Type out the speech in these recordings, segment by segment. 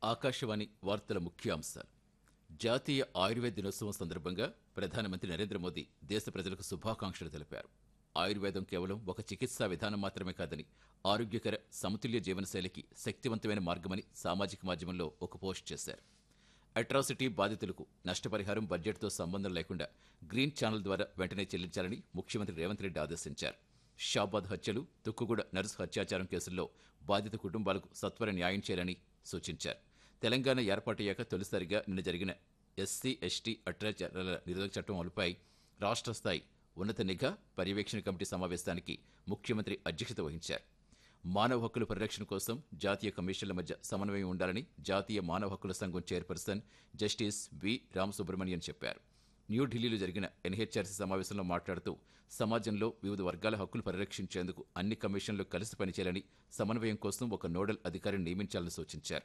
ఆకాశవాణి వార్తల ముఖ్యాంశాలు జాతీయ ఆయుర్వేద దినోత్సవం సందర్భంగా ప్రధానమంత్రి నరేంద్ర మోదీ దేశ ప్రజలకు శుభాకాంక్షలు తెలిపారు ఆయుర్వేదం కేవలం ఒక చికిత్సా విధానం మాత్రమే కాదని ఆరోగ్యకర సమతుల్య జీవనశైలికి శక్తివంతమైన మార్గమని సామాజిక మాధ్యమంలో ఒక పోస్ట్ చేశారు అట్రాసిటీ బాధితులకు నష్టపరిహారం బడ్జెట్తో సంబంధం లేకుండా గ్రీన్ ఛానల్ ద్వారా వెంటనే చెల్లించాలని ముఖ్యమంత్రి రేవంత్ రెడ్డి ఆదేశించారు షాబాద్ హత్యలు తుక్కుగూడ నర్సు హత్యాచారం కేసుల్లో బాధిత కుటుంబాలకు సత్వర న్యాయం చేయాలని సూచించారు తెలంగాణ ఏర్పాటయ్యాక తొలిసారిగా నిన్న జరిగిన ఎస్సీ ఎస్టీ అత్యాచారాల నిరోధక చట్టం అమలుపై రాష్ట్ర స్థాయి ఉన్నత నిఘా పర్యవేక్షణ కమిటీ సమావేశానికి ముఖ్యమంత్రి అధ్యక్షత వహించారు మానవ హక్కుల పరిరక్షణ కోసం జాతీయ కమిషన్ల మధ్య సమన్వయం ఉండాలని జాతీయ మానవ హక్కుల సంఘం చైర్పర్సన్ జస్టిస్ వి రామసుబ్రహ్మణ్యన్ చెప్పారు న్యూఢిల్లీలో జరిగిన ఎన్హెచ్ఆర్సీ సమావేశంలో మాట్లాడుతూ సమాజంలో వివిధ వర్గాల హక్కులు పరిరక్షించేందుకు అన్ని కమిషన్లు కలిసి పనిచేయాలని సమన్వయం కోసం ఒక నోడల్ అధికారిని నియమించాలని సూచించారు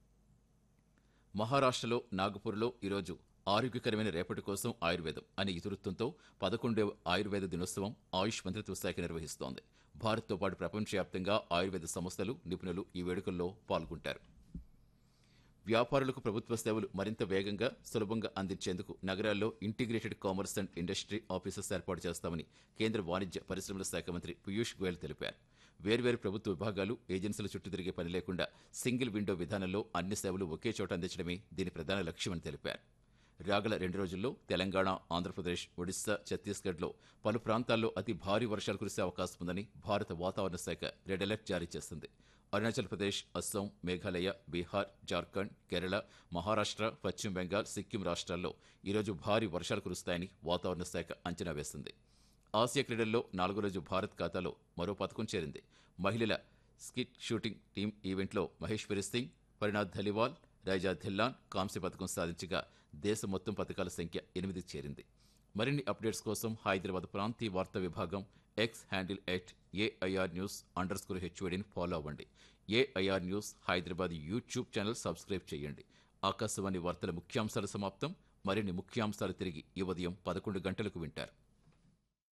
మహారాష్ట్రలో నాగపూర్లో ఈరోజు ఆరోగ్యకరమైన రేపటి కోసం ఆయుర్వేదం అనే ఇతివృత్తంతో పదకొండవ ఆయుర్వేద దినోత్సవం ఆయుష్ మంత్రిత్వ శాఖ నిర్వహిస్తోంది భారత్తో పాటు ప్రపంచవ్యాప్తంగా ఆయుర్వేద సంస్థలు నిపుణులు ఈ వేడుకల్లో పాల్గొంటారు వ్యాపారులకు ప్రభుత్వ సేవలు మరింత వేగంగా సులభంగా అందించేందుకు నగరాల్లో integrated commerce and industry offices ఏర్పాటు చేస్తామని కేంద్ర వాణిజ్య పరిశ్రమల శాఖ మంత్రి పీయూష్ గోయల్ తెలిపారు వేర్వేరు ప్రభుత్వ విభాగాలు ఏజెన్సీల చుట్టూ తిరిగే పని లేకుండా సింగిల్ విండో విధానంలో అన్ని సేవలు ఒకే చోట అందించడమే దీని ప్రధాన లక్ష్యమని తెలిపారు రాగల రెండు రోజుల్లో తెలంగాణ ఆంధ్రప్రదేశ్ ఒడిశా ఛత్తీస్గఢ్లో పలు ప్రాంతాల్లో అతి భారీ వర్షాలు కురిసే అవకాశం ఉందని భారత వాతావరణ శాఖ రెడ్ అలర్ట్ జారీ చేసింది అరుణాచల్ ప్రదేశ్ అస్సాం మేఘాలయ బీహార్ జార్ఖండ్ కేరళ మహారాష్ట్ర పశ్చిమ బెంగాల్ సిక్కిం రాష్ట్రాల్లో ఈరోజు భారీ వర్షాలు కురుస్తాయని వాతావరణ శాఖ అంచనా వేసింది ఆసియా క్రీడల్లో నాలుగో రోజు భారత్ ఖాతాలో మరో పథకం చేరింది మహిళల స్కిట్ షూటింగ్ టీం ఈవెంట్లో మహేశ్వరి సింగ్ పరిణాథ్ ధలివాల్ రైజా ధిల్లాన్ కాంస్య పథకం సాధించగా దేశం మొత్తం పథకాల సంఖ్య ఎనిమిది చేరింది మరిన్ని అప్డేట్స్ కోసం హైదరాబాద్ ప్రాంతీయ వార్తా విభాగం X handle at A I R news underscore హెచ్ఓడిని ఫాలో అవ్వండి A I R news Hyderabad YouTube channel subscribe చేయండి ఆకాశవాణి వార్తల ముఖ్యాంశాలు సమాప్తం మరిన్ని ముఖ్యాంశాలు తిరిగి ఈ ఉదయం పదకొండు గంటలకు వింటారు